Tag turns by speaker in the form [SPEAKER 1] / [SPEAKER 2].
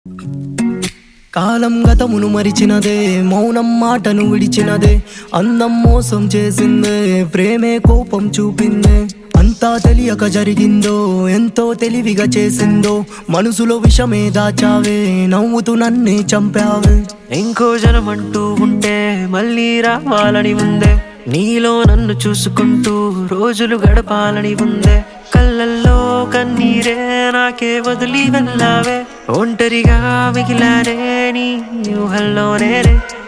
[SPEAKER 1] కాలం గతమును మరిచినదే మౌనం మాటను విడిచినదే అందం మోసం చేసిందే ప్రేమే కోపం చూపిందే అంతా తెలియక జరిగిందో ఎంతో తెలివిగా చేసిందో మనసులో విషమే దాచావే నవ్వుతూ నన్నే చంపావే
[SPEAKER 2] ఇంకో జనం అంటూ ఉంటే మళ్ళీ రావాలని ఉందే నీలో నన్ను చూసుకుంటూ రోజులు గడపాలని ఉందే కళ్ళల్లో కన్నీరే నాకే వదిలి వెళ్ళావే ఒంటరిగా మిగిలానే నీ ఊహల్లోనే